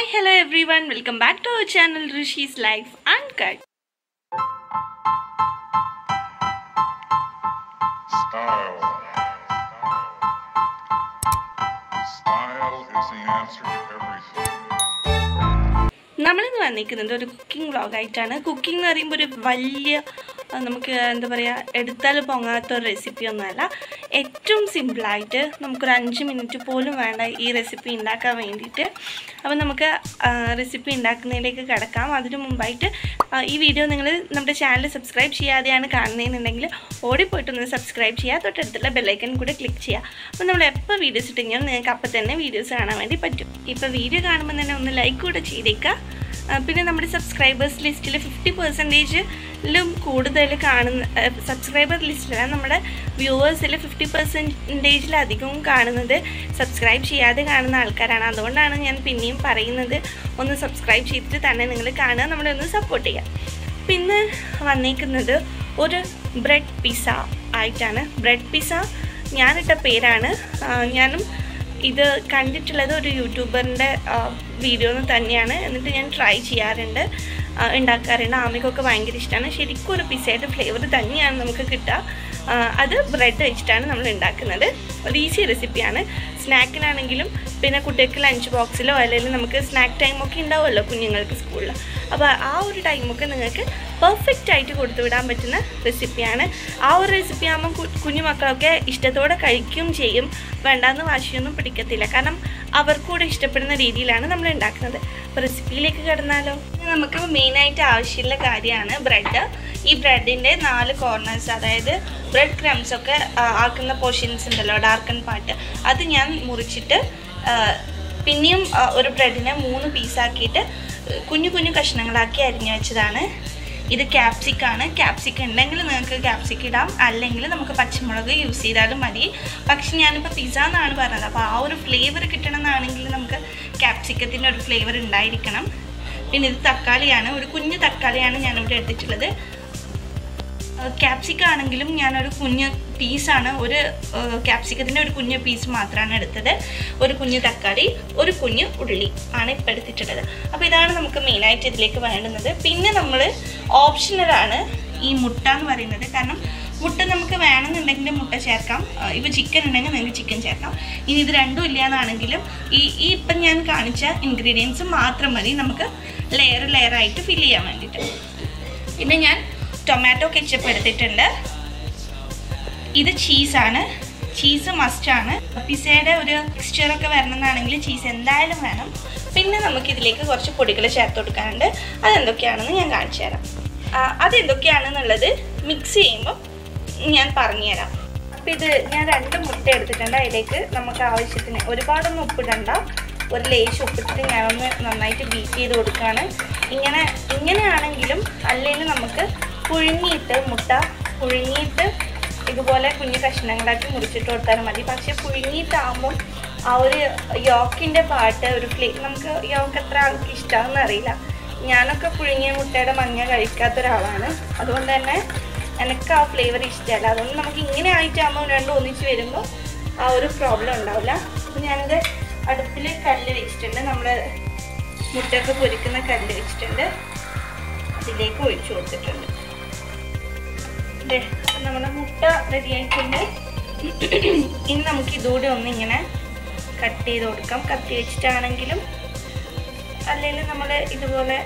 Hi hello everyone welcome back to our channel Rishi's life and cut Style. Style is the answer to everything. നമ്മളിന്ന് വന്നിരിക്കുന്നത് ഒരു cooking വ്ളോഗായിട്ടാണ് cooking എന്ന് പറയുമ്പോൾ ഒരു വലിയ ആ, നമുക്ക് എന്താ പറയുക എടുത്താൽ പൊങ്ങാത്ത ഒരു റെസിപ്പി ഒന്നുമല്ല ഏറ്റവും സിമ്പിളായിട്ട് നമുക്കൊരു അഞ്ച് മിനിറ്റ് പോലും വേണ്ട ഈ റെസിപ്പി ഉണ്ടാക്കാൻ വേണ്ടിയിട്ട് അപ്പോൾ നമുക്ക് റെസിപ്പി ഉണ്ടാക്കുന്നതിലേക്ക് കിടക്കാം അതിന് മുമ്പായിട്ട് ആ, ഈ വീഡിയോ നിങ്ങൾ നമ്മുടെ ചാനൽ സബ്സ്ക്രൈബ് ചെയ്യാതെയാണ് കാണുന്നതെന്നുണ്ടെങ്കിൽ ഓടിപ്പോയിട്ടൊന്ന് സബ്സ്ക്രൈബ് ചെയ്യുക തൊട്ടടുത്തുള്ള ബെല്ലൈക്കൻ കൂടെ ക്ലിക്ക് ചെയ്യുക അപ്പോൾ നമ്മൾ എപ്പോൾ വീഡിയോസ് ഇട്ടെങ്കിലും നിങ്ങൾക്ക് അപ്പം തന്നെ വീഡിയോസ് കാണാൻ വേണ്ടി പറ്റും ഇപ്പോൾ വീഡിയോ കാണുമ്പോൾ തന്നെ ഒന്ന് ലൈക്ക് കൂടെ ചെയ്തേക്കുക ആ, പിന്നെ നമ്മുടെ സബ്സ്ക്രൈബേഴ്സ് ലിസ്റ്റിൽ ഫിഫ്റ്റി പെർസെൻറ്റേജിലും കൂടുതൽ കാണുന്ന സബ്സ്ക്രൈബർ ലിസ്റ്റിലല്ല നമ്മുടെ വ്യൂവേഴ്സിൽ ഫിഫ്റ്റി പെർസെൻറ്റേജിലധികവും കാണുന്നത് സബ്സ്ക്രൈബ് ചെയ്യാതെ കാണുന്ന ആൾക്കാരാണ് അതുകൊണ്ടാണ് ഞാൻ പിന്നെയും പറയുന്നത് ഒന്ന് സബ്സ്ക്രൈബ് ചെയ്തിട്ട് തന്നെ നിങ്ങൾ കാണുക നമ്മളെ ഒന്ന് സപ്പോർട്ട് ചെയ്യുക പിന്നെ വന്നേക്കുന്നത് ഒരു ബ്രെഡ് പിസ്സ ആയിട്ടാണ് ബ്രെഡ് പിസ്സ ഞാനിട്ട പേരാണ് ആ, ഞാനും ഇത് കണ്ടിട്ടുള്ളത് ഒരു യൂട്യൂബറിൻ്റെ വീഡിയോ തന്നെയാണ് എന്നിട്ട് ഞാൻ ട്രൈ ചെയ്യാറുണ്ട് ആ, ഉണ്ടാക്കാറുണ്ട് ആമിക്കൊക്കെ ഭയങ്കര ഇഷ്ടമാണ് ശരിക്കും ഒരു പിസ്സയുടെ ഫ്ലേവർ തന്നെയാണ് നമുക്ക് കിട്ടുക ആ, അത് ബ്രെഡ് വെച്ചിട്ടാണ് നമ്മൾ ഉണ്ടാക്കുന്നത് ഒരു ഈസി റെസിപ്പിയാണ് സ്നാക്കിനാണെങ്കിലും പിന്നെ കുട്ടികൾക്ക് ലഞ്ച് ബോക്സിലോ അല്ലെങ്കിൽ നമുക്ക് സ്നാക്ക് ടൈമൊക്കെ ഉണ്ടാവുമല്ലോ കുഞ്ഞുങ്ങൾക്ക് സ്കൂളിൽ അപ്പോൾ ആ ഒരു ടൈമൊക്കെ നിങ്ങൾക്ക് പെർഫെക്റ്റ് ആയിട്ട് കൊടുത്തു വിടാൻ പറ്റുന്ന റെസിപ്പിയാണ് ആ ഒരു റെസിപ്പി ആകുമ്പോൾ കു- കുഞ്ഞു മക്കളൊക്കെ ഇഷ്ടത്തോടെ കഴിക്കുകയും ചെയ്യും വേണ്ടാന്ന് വാശിയൊന്നും പിടിക്കത്തില്ല കാരണം അവർക്കൂടെ ഇഷ്ടപ്പെടുന്ന രീതിയിലാണ് നമ്മൾ ഉണ്ടാക്കുന്നത് അപ്പോൾ റെസിപ്പിയിലേക്ക് കിടന്നാലോ ഇനി നമുക്ക് മെയിനായിട്ട് ആവശ്യമുള്ള കാര്യമാണ് ബ്രെഡ് ഈ ബ്രെഡിൻ്റെ നാല് കോർണേഴ്സ് അതായത് ബ്രെഡ് ക്രംസ് ഒക്കെ ആ, ആക്കുന്ന പോർഷൻസ് ഉണ്ടല്ലോ ഡാർക്കൺ പാർട്ട് അത് ഞാൻ മുറിച്ചിട്ട് ആ, പിന്നെയും ആ, ഒരു ബ്രെഡിനെ മൂന്ന് പീസാക്കിയിട്ട് കുഞ്ഞു കുഞ്ഞു കഷ്ണങ്ങളാക്കി അരിഞ്ഞു വെച്ചതാണ് ഇത് ക്യാപ്സിക്കാണ് ക്യാപ്സിക്ക ഉണ്ടെങ്കിൽ നിങ്ങൾക്ക് ക്യാപ്സിക്ക ഇടാം അല്ലെങ്കിൽ നമുക്ക് പച്ചമുളക് യൂസ് ചെയ്താലും മതി പക്ഷെ ഞാനിപ്പോൾ പിസ്സ എന്നാണ് പറഞ്ഞത് അപ്പോൾ ആ ഒരു ഫ്ലേവർ കിട്ടണമെന്നാണെങ്കിൽ നമുക്ക് ക്യാപ്സിക്കത്തിൻ്റെ ഒരു ഫ്ലേവർ ഉണ്ടായിരിക്കണം പിന്നെ ഇത് തക്കാളിയാണ് ഒരു കുഞ്ഞ് തക്കാളിയാണ് ഞാനിവിടെ എടുത്തിട്ടുള്ളത് ക്യാപ്സിക്ക ആണെങ്കിലും ഞാനൊരു കുഞ്ഞ് പീസാണ് ഒരു ക്യാപ്സിക്കത്തിൻ്റെ ഒരു കുഞ്ഞ് പീസ് മാത്രമാണ് എടുത്തത് ഒരു കുഞ്ഞ് തക്കാളി ഒരു കുഞ്ഞ് ഉള്ളി ആണ് ഇപ്പം എടുത്തിട്ടുള്ളത് അപ്പോൾ ഇതാണ് നമുക്ക് മെയിനായിട്ട് ഇതിലേക്ക് വേണ്ടുന്നത് പിന്നെ നമ്മൾ ഓപ്ഷണലാണ് ഈ മുട്ട എന്ന് പറയുന്നത് കാരണം മുട്ട നമുക്ക് വേണമെന്നുണ്ടെങ്കിൽ മുട്ട ചേർക്കാം ഇപ്പോൾ ചിക്കൻ ഉണ്ടെങ്കിൽ നിങ്ങൾക്ക് ചിക്കൻ ചേർക്കാം ഇനി ഇത് രണ്ടും ഇല്ലയെന്നാണെങ്കിലും ഈ ഈ ഇപ്പം ഞാൻ കാണിച്ച ഇൻഗ്രീഡിയൻസ് മാത്രം മതി നമുക്ക് ലെയർ ലെയർ ആയിട്ട് ഫില്ല് ചെയ്യാൻ വേണ്ടിയിട്ട് പിന്നെ ഞാൻ ടൊമാറ്റോ കെച്ചപ്പ് എടുത്തിട്ടുണ്ട് ഇത് ചീസാണ് ചീസ് മസ്റ്റാണ് പിസയുടെ ഒരു ടെക്സ്ചറൊക്കെ വരണമെന്നാണെങ്കിൽ ചീസ് എന്തായാലും വേണം പിന്നെ നമുക്ക് ഇതിലേക്ക് കുറച്ച് പൊടികൾ ചേർത്ത് കൊടുക്കാനുണ്ട് അതെന്തൊക്കെയാണെന്ന് ഞാൻ കാണിച്ചു തരാം ആ, അതെന്തൊക്കെയാണെന്നുള്ളത് മിക്സ് ചെയ്യുമ്പോൾ ഞാൻ പറഞ്ഞുതരാം അപ്പോൾ ഇത് ഞാൻ രണ്ട് മുട്ട എടുത്തിട്ടുണ്ട് അതിലേക്ക് നമുക്ക് ആവശ്യത്തിന് ഒരുപാടൊന്നും ഉപ്പിടണ്ട ഒരു ലേശം ഉപ്പിട്ടിട്ട് ഞാനൊന്ന് നന്നായിട്ട് ബീറ്റ് ചെയ്ത് കൊടുക്കുകയാണ് ഇങ്ങനെ ഇങ്ങനെയാണെങ്കിലും അല്ലെങ്കിൽ നമുക്ക് പുഴുങ്ങിയിട്ട് മുട്ട പുഴുങ്ങിയിട്ട് ഇതുപോലെ കുഞ്ഞു കഷ്ണങ്ങളാക്കി മുറിച്ചിട്ട് കൊടുത്താലും മതി പക്ഷെ പുഴുങ്ങിയിട്ടാകുമ്പോൾ ആ ഒരു യോക്കിൻ്റെ പാട്ട് ഒരു ഫ്ലേ നമുക്ക് യോക്ക് എത്ര ആൾക്ക് ഇഷ്ടമാണെന്ന് അറിയില്ല ഞാനൊക്കെ പുഴുങ്ങിയ മുട്ടയുടെ മഞ്ഞ കഴിക്കാത്ത ഒരാളാണ് അതുകൊണ്ട് തന്നെ എനിക്ക് ആ ഫ്ലേവർ ഇഷ്ടമല്ല അതുകൊണ്ട് നമുക്ക് ഇങ്ങനെ ആയിട്ടാകുമ്പോൾ രണ്ടും ഒന്നിച്ച് വരുമ്പോൾ ആ ഒരു പ്രോബ്ലം ഉണ്ടാവില്ല അപ്പോൾ ഞാനിത് അടുപ്പിൽ കല്ല് വെച്ചിട്ടുണ്ട് നമ്മൾ മുട്ടയൊക്കെ പൊരിക്കുന്ന കല്ല് വെച്ചിട്ടുണ്ട് അതിലേക്ക് ഒഴിച്ചു കൊടുത്തിട്ടുണ്ട് ദേ, അപ്പൊ നമ്മുടെ മുട്ട റെഡി ആയിട്ടുണ്ട് ഇനി നമുക്ക് ഇതുകൂടി ഒന്ന് ഇങ്ങനെ കട്ട് ചെയ്ത് കൊടുക്കാം കത്തി വെച്ചിട്ടാണെങ്കിലും അല്ലെങ്കിൽ നമ്മൾ ഇതുപോലെ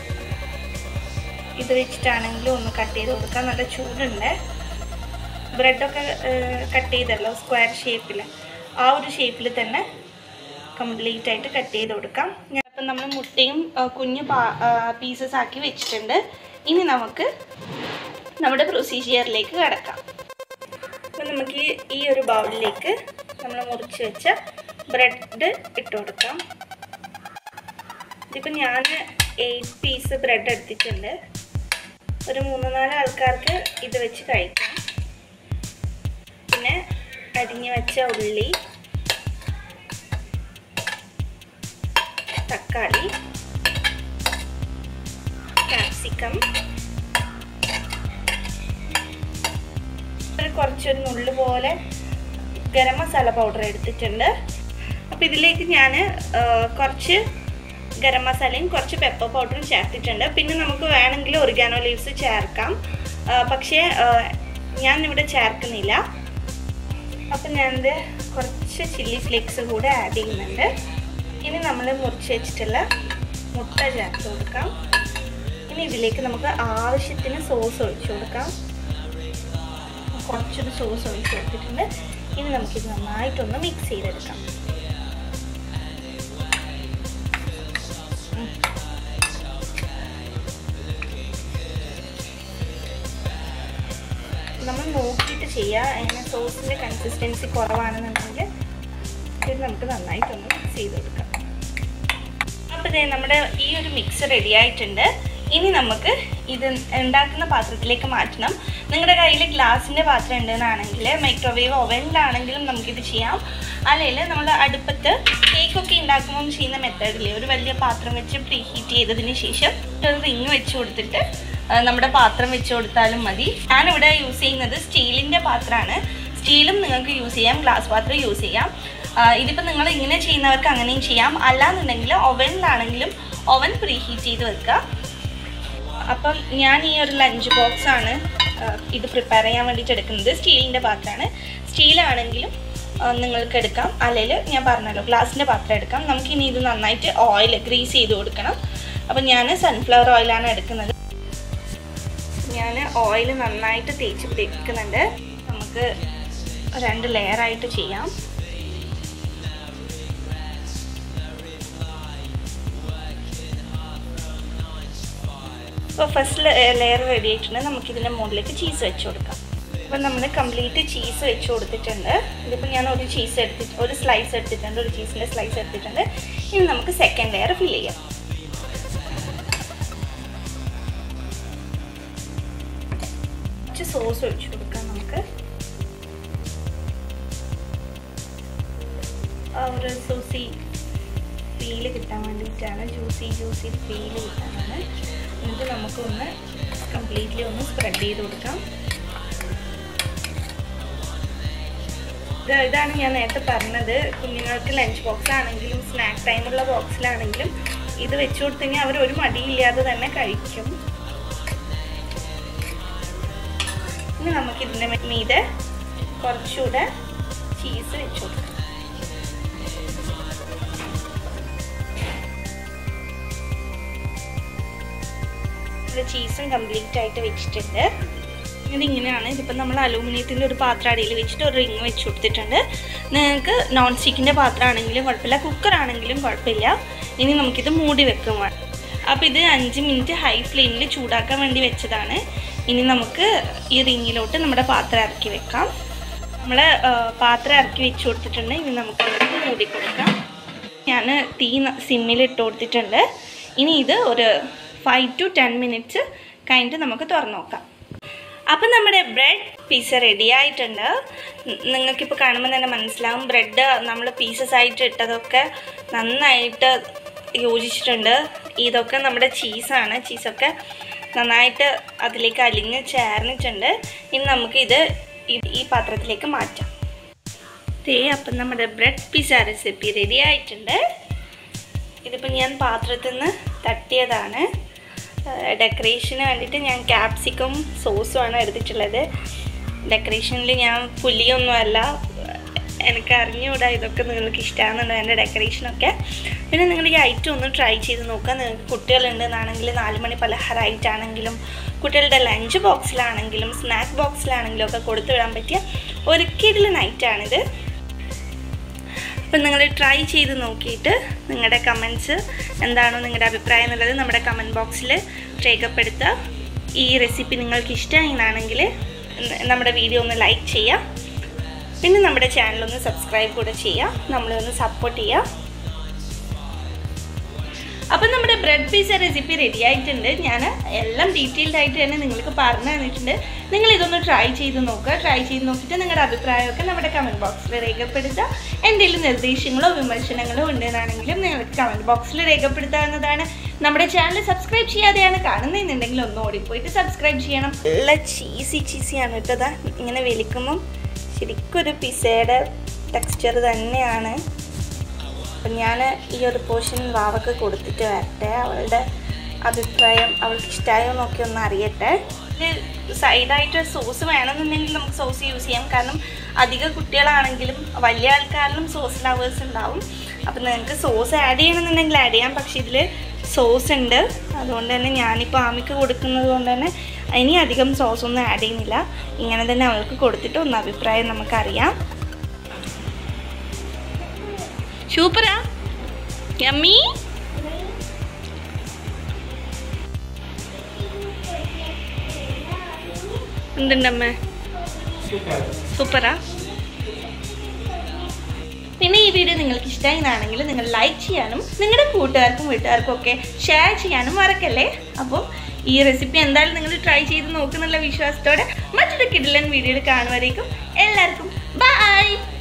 ഇത് വെച്ചിട്ടാണെങ്കിലും ഒന്ന് കട്ട് ചെയ്ത് കൊടുക്കാം നല്ല ചൂടുണ്ട് ബ്രെഡൊക്കെ കട്ട് ചെയ്തല്ലോ സ്ക്വയർ ഷേപ്പിൽ ആ ഒരു ഷേപ്പിൽ തന്നെ കംപ്ലീറ്റ് ആയിട്ട് കട്ട് ചെയ്ത് കൊടുക്കാം ഞാൻ ഇപ്പം നമ്മൾ മുട്ടയും ആ, കുഞ്ഞു പീസസ് ആക്കി വെച്ചിട്ടുണ്ട് ഇനി നമുക്ക് നമ്മുടെ പ്രൊസീജിയറിലേക്ക് കിടക്കാം അപ്പം നമുക്ക് ഈ- ഈ ഒരു ബൗളിലേക്ക് നമ്മൾ മുറിച്ച് വെച്ച ബ്രെഡ് ഇട്ട് കൊടുക്കാം ഇതിപ്പോൾ ഞാൻ എയ്റ്റ് പീസ് ബ്രെഡ് എടുത്തിട്ടുണ്ട് ഒരു മൂന്ന് നാല് ആൾക്കാർക്ക് ഇത് വെച്ച് കഴിക്കാം പിന്നെ അരിഞ്ഞ് വെച്ച ഉള്ളി തക്കാളി ക്യാപ്സിക്കം ഒരു കുറച്ചൊരു നുള്ളു പോലെ ഗരം മസാല പൗഡർ എടുത്തിട്ടുണ്ട് അപ്പോൾ ഇതിലേക്ക് ഞാൻ കുറച്ച് ഗരം മസാലയും കുറച്ച് പെപ്പർ പൗഡറും ചേർത്തിട്ടുണ്ട് പിന്നെ നമുക്ക് വേണമെങ്കിൽ ഒറിഗാനോ ലീവ്സ് ചേർക്കാം ആ, പക്ഷേ ആ, ഞാൻ ഇവിടെ ചേർക്കുന്നില്ല അപ്പം ഞാനിത് കുറച്ച് ചില്ലി ഫ്ലേക്സ് കൂടെ ആഡ് ചെയ്യുന്നുണ്ട് ഇനി നമ്മൾ മുറിച്ച് വെച്ചിട്ടുള്ള മുട്ട ചേർത്ത് കൊടുക്കാം ഇനി ഇതിലേക്ക് നമുക്ക് ആവശ്യത്തിന് സോസ് ഒഴിച്ചു കൊടുക്കാം കുറച്ചൊരു സോസ് ഒഴിച്ച് കൊടുത്തിട്ടുണ്ട് ഇനി നമുക്കിത് നന്നായിട്ടൊന്ന് മിക്സ് ചെയ്തെടുക്കാം ഉം. നമ്മൾ നോക്കിയിട്ട് ചെയ്യുക അങ്ങനെ സോസിൻ്റെ കൺസിസ്റ്റൻസി കുറവാണെന്നുണ്ടെങ്കിൽ ഇത് നമുക്ക് നന്നായിട്ടൊന്ന് മിക്സ് ചെയ്ത് കൊടുക്കാം അപ്പോൾ ദേ നമ്മുടെ ഈ ഒരു മിക്സ് റെഡി ആയിട്ടുണ്ട് ഇനി നമുക്ക് ഇത് ഉണ്ടാക്കുന്ന പാത്രത്തിലേക്ക് മാറ്റണം നിങ്ങളുടെ കയ്യിൽ ഗ്ലാസിൻ്റെ പാത്രം ഉണ്ടെന്നാണെങ്കിൽ മൈക്രോവേവ് ഓവനിലാണെങ്കിലും നമുക്കിത് ചെയ്യാം അല്ലെങ്കിൽ നമ്മൾ അടുപ്പത്ത് കേക്കൊക്കെ ഉണ്ടാക്കുമ്പോൾ ചെയ്യുന്ന മെത്തേഡിൽ ഒരു വലിയ പാത്രം വെച്ച് പ്രീ ഹീറ്റ് ചെയ്തതിന് ശേഷം ഒരു റിങ് വെച്ച് കൊടുത്തിട്ട് ആ, നമ്മുടെ പാത്രം വെച്ച് കൊടുത്താലും മതി ഞാനിവിടെ യൂസ് ചെയ്യുന്നത് സ്റ്റീലിൻ്റെ പാത്രമാണ് സ്റ്റീലും നിങ്ങൾക്ക് യൂസ് ചെയ്യാം ഗ്ലാസ് പാത്രം യൂസ് ചെയ്യാം ഇതിപ്പോൾ നിങ്ങൾ ഇങ്ങനെ ചെയ്യുന്നവർക്ക് അങ്ങനെയും ചെയ്യാം അല്ലാന്നുണ്ടെങ്കിൽ ഓവനിലാണെങ്കിലും ഓവൻ പ്രീ ഹീറ്റ് ചെയ്ത് വെക്കുക അപ്പം ഞാൻ ഈ ഒരു ലഞ്ച് ബോക്സ് ആണ് ആ, ഇത് പ്രിപ്പയർ ചെയ്യാൻ വേണ്ടിയിട്ട് എടുക്കുന്നത് സ്റ്റീലിൻ്റെ പാത്രമാണ് സ്റ്റീലാണെങ്കിലും ആ, നിങ്ങൾക്ക് എടുക്കാം അല്ലെങ്കിൽ ഞാൻ പറഞ്ഞല്ലോ ഗ്ലാസിൻ്റെ പാത്രം എടുക്കാം നമുക്കിനി ഇത് നന്നായിട്ട് ഓയിൽ ഗ്രീസ് ചെയ്ത് കൊടുക്കണം അപ്പം ഞാൻ സൺഫ്ലവർ ഓയിലാണ് എടുക്കുന്നത് ഞാൻ ഓയിൽ നന്നായിട്ട് തേച്ച് പിടിക്കുന്നുണ്ട് നമുക്ക് രണ്ട് ലെയറായിട്ട് ചെയ്യാം അപ്പോൾ ഫസ്റ്റ് ലെയർ റെഡി ആയിട്ടുണ്ട് നമുക്കിതിൻ്റെ മുകളിലേക്ക് ചീസ് വെച്ച് കൊടുക്കാം അപ്പോൾ നമ്മൾ കംപ്ലീറ്റ് ചീസ് വെച്ച് കൊടുത്തിട്ടുണ്ട് ഇതിപ്പോൾ ഞാൻ ഒരു ചീസ് എടുത്തിട്ട് ഒരു സ്ലൈസ് എടുത്തിട്ടുണ്ട് ഒരു ചീസിൻ്റെ സ്ലൈസ് എടുത്തിട്ടുണ്ട് ഇനി നമുക്ക് സെക്കൻഡ് ലെയർ ഫിൽ ചെയ്യാം കുറച്ച് സോസ് ഒഴിച്ചു കൊടുക്കാം നമുക്ക് ആ ഒരു സൂസി ഫീല് കിട്ടാൻ വേണ്ടിയിട്ടാണ് ജ്യൂസി ജ്യൂസി ഫീല് കിട്ടാനാണ് എന്നിട്ട് നമുക്കൊന്ന് കംപ്ലീറ്റ്ലി ഒന്ന് സ്പ്രെഡ് ചെയ്ത് കൊടുക്കാം ഇത് ഇതാണ് ഞാൻ നേരത്തെ പറഞ്ഞത് കുഞ്ഞുങ്ങൾക്ക് ലഞ്ച് ബോക്സ് ആണെങ്കിലും സ്നാക്ക് ടൈമുള്ള ബോക്സിലാണെങ്കിലും ഇത് വെച്ച് കൊടുത്തു കഴിഞ്ഞാൽ അവർ ഒരു മടിയില്ലാതെ തന്നെ കഴിക്കും ഇനി നമുക്കിതിൻ്റെ മീതെ കുറച്ചുകൂടെ ചീസ് വെച്ച് കൊടുക്കാം ഇത് ചീസും കംപ്ലീറ്റ് ആയിട്ട് വെച്ചിട്ടുണ്ട് ഇതിങ്ങനെയാണ് ഇതിപ്പോൾ നമ്മൾ അലൂമിനിയത്തിൻ്റെ ഒരു പാത്രം അടിയിൽ വെച്ചിട്ട് ഒരു റിങ് വെച്ച് കൊടുത്തിട്ടുണ്ട് നിങ്ങൾക്ക് നോൺ സ്റ്റിക്കിൻ്റെ പാത്രമാണെങ്കിലും കുഴപ്പമില്ല കുക്കറാണെങ്കിലും കുഴപ്പമില്ല ഇനി നമുക്കിത് മൂടി വെക്കും വേണം അപ്പോൾ ഇത് അഞ്ച് മിനിറ്റ് ഹൈ ഫ്ലെയിമിൽ ചൂടാക്കാൻ വേണ്ടി വെച്ചതാണ് ഇനി നമുക്ക് ഈ റിങ്ങിലോട്ട് നമ്മുടെ പാത്രം ഇറക്കി വെക്കാം നമ്മൾ പാത്രം ഇറക്കി വെച്ച് കൊടുത്തിട്ടുണ്ട് ഇനി നമുക്ക് അതിലേക്ക് മൂടി കൊടുക്കാം ഞാൻ തീ സിമ്മിൽ ഇട്ട് കൊടുത്തിട്ടുണ്ട് ഇനി ഇത് ഒരു ഫൈവ് ടു ടെൻ മിനിറ്റ്സ് കഴിഞ്ഞിട്ട് നമുക്ക് തുറന്നു നോക്കാം അപ്പം നമ്മുടെ ബ്രെഡ് പിസ്സ റെഡി ആയിട്ടുണ്ട് നി- നിങ്ങൾക്കിപ്പോൾ കാണുമ്പോൾ തന്നെ മനസ്സിലാവും ബ്രെഡ് നമ്മൾ പീസസ് ആയിട്ട് ഇട്ടതൊക്കെ നന്നായിട്ട് യോജിച്ചിട്ടുണ്ട് ഇതൊക്കെ നമ്മുടെ ചീസാണ് ചീസൊക്കെ നന്നായിട്ട് അതിലേക്ക് അലിഞ്ഞ് ചേർന്നിട്ടുണ്ട് ഇനി നമുക്കിത് ഈ- ഈ പാത്രത്തിലേക്ക് മാറ്റാം ദേ അപ്പം നമ്മുടെ ബ്രെഡ് പിസ്സ റെസിപ്പി റെഡി ആയിട്ടുണ്ട് ഇതിപ്പോൾ ഞാൻ പാത്രത്തിൽ നിന്ന് തട്ടിയതാണ് ഡെക്കറേഷന് വേണ്ടിയിട്ട് ഞാൻ ക്യാപ്സിക്കം സോസുമാണ് എടുത്തിട്ടുള്ളത് ഡെക്കറേഷനിൽ ഞാൻ പുലിയൊന്നുമല്ല എനിക്ക് അറിഞ്ഞുകൂടാ ഇതൊക്കെ നിങ്ങൾക്ക് ഇഷ്ടമാകുന്നുണ്ടോ എൻ്റെ ഡെക്കറേഷനൊക്കെ പിന്നെ നിങ്ങൾ ഈ ഐറ്റം ഒന്ന് ട്രൈ ചെയ്ത് നോക്കുക നിങ്ങൾക്ക് കുട്ടികളുണ്ടെന്നാണെങ്കിൽ നാല് മണി പലഹാരമായിട്ടാണെങ്കിലും കുട്ടികളുടെ ലഞ്ച് ബോക്സിലാണെങ്കിലും സ്നാക്ക് ബോക്സിലാണെങ്കിലും ഒക്കെ കൊടുത്തു വിടാൻ പറ്റിയ ഒരു കിടില നൈറ്റാണിത് അപ്പം നിങ്ങൾ ട്രൈ ചെയ്ത് നോക്കിയിട്ട് നിങ്ങളുടെ കമൻസ് എന്താണോ നിങ്ങളുടെ അഭിപ്രായം എന്നുള്ളത് നമ്മുടെ കമൻറ്റ് ബോക്സിൽ രേഖപ്പെടുത്തുക ഈ റെസിപ്പി നിങ്ങൾക്ക് ഇഷ്ടമാണെങ്കിൽ നമ്മുടെ വീഡിയോ ഒന്ന് ലൈക്ക് ചെയ്യുക പിന്നെ നമ്മുടെ ചാനൽ ഒന്ന് സബ്സ്ക്രൈബ് കൂടെ ചെയ്യുക നമ്മളെ ഒന്ന് സപ്പോർട്ട് ചെയ്യുക അപ്പം നമ്മുടെ ബ്രെഡ് പിസ്സ റെസിപ്പി റെഡി ആയിട്ടുണ്ട് ഞാൻ എല്ലാം ഡീറ്റെയിൽഡ് ആയിട്ട് തന്നെ നിങ്ങൾക്ക് പറഞ്ഞു തന്നിട്ടുണ്ട് നിങ്ങൾ ഇതൊന്ന് ട്രൈ ചെയ്ത് നോക്കുക ട്രൈ ചെയ്ത് നോക്കിയിട്ട് നിങ്ങളുടെ അഭിപ്രായമൊക്കെ നമ്മുടെ കമൻറ്റ് ബോക്സിൽ രേഖപ്പെടുത്തുക എന്തെങ്കിലും നിർദ്ദേശങ്ങളോ വിമർശനങ്ങളോ ഉണ്ടെന്നാണെങ്കിലും നിങ്ങൾക്ക് കമൻറ്റ് ബോക്സിൽ രേഖപ്പെടുത്താവുന്നതാണ് നമ്മുടെ ചാനൽ സബ്സ്ക്രൈബ് ചെയ്യാതെയാണ് കാണുന്നതെന്നുണ്ടെങ്കിൽ ഒന്ന് ഓടിപ്പോയിട്ട് സബ്സ്ക്രൈബ് ചെയ്യണം നല്ല ചീസി ചീസിയാണ് കേട്ടത് ഇങ്ങനെ വലിക്കുമ്പം ശരിക്കും ഒരു പിസയുടെ ടെക്സ്ചർ തന്നെയാണ് അപ്പം ഞാൻ ഈ ഒരു പോർഷൻ വാവക്ക് കൊടുത്തിട്ട് വരട്ടെ അവളുടെ അഭിപ്രായം അവൾക്ക് ഇഷ്ടമായോ എന്നൊക്കെ ഒന്ന് അറിയട്ടെ ഇത് സൈഡായിട്ട് സോസ് വേണമെന്നുണ്ടെങ്കിൽ നമുക്ക് സോസ് യൂസ് ചെയ്യാം കാരണം അധിക കുട്ടികളാണെങ്കിലും വലിയ ആൾക്കാരിലും സോസ് ലവേഴ്സ് ഉണ്ടാവും അപ്പം നിങ്ങൾക്ക് സോസ് ആഡ് ചെയ്യണമെന്നുണ്ടെങ്കിൽ ആഡ് ചെയ്യാം പക്ഷേ ഇതിൽ സോസ് ഉണ്ട് അതുകൊണ്ട് തന്നെ ഞാനിപ്പോൾ ആമിക്ക് കൊടുക്കുന്നത് കൊണ്ട് തന്നെ ഇനി അധികം സോസ് ഒന്നും ആഡ് ചെയ്യുന്നില്ല ഇങ്ങനെ തന്നെ അവൾക്ക് കൊടുത്തിട്ട് ഒന്ന് അഭിപ്രായം നമുക്കറിയാം സൂപ്പറാ യമ്മി എന്തുണ്ടമ്മേ സൂപ്പറാ പിന്നെ ഈ വീഡിയോ നിങ്ങൾക്ക് ഇഷ്ടമായെന്നാണെങ്കിൽ നിങ്ങൾ ലൈക്ക് ചെയ്യാനും നിങ്ങളുടെ കൂട്ടുകാർക്കും വീട്ടുകാർക്കും ഒക്കെ ഷെയർ ചെയ്യാനും മറക്കല്ലേ അപ്പം ഈ റെസിപ്പി എന്തായാലും നിങ്ങൾ ട്രൈ ചെയ്ത് നോക്കുന്നുള്ള വിശ്വാസത്തോടെ മറ്റൊരു കിഡിലൻ വീഡിയോയിൽ കാണുമായിരിക്കും എല്ലാവർക്കും ബൈ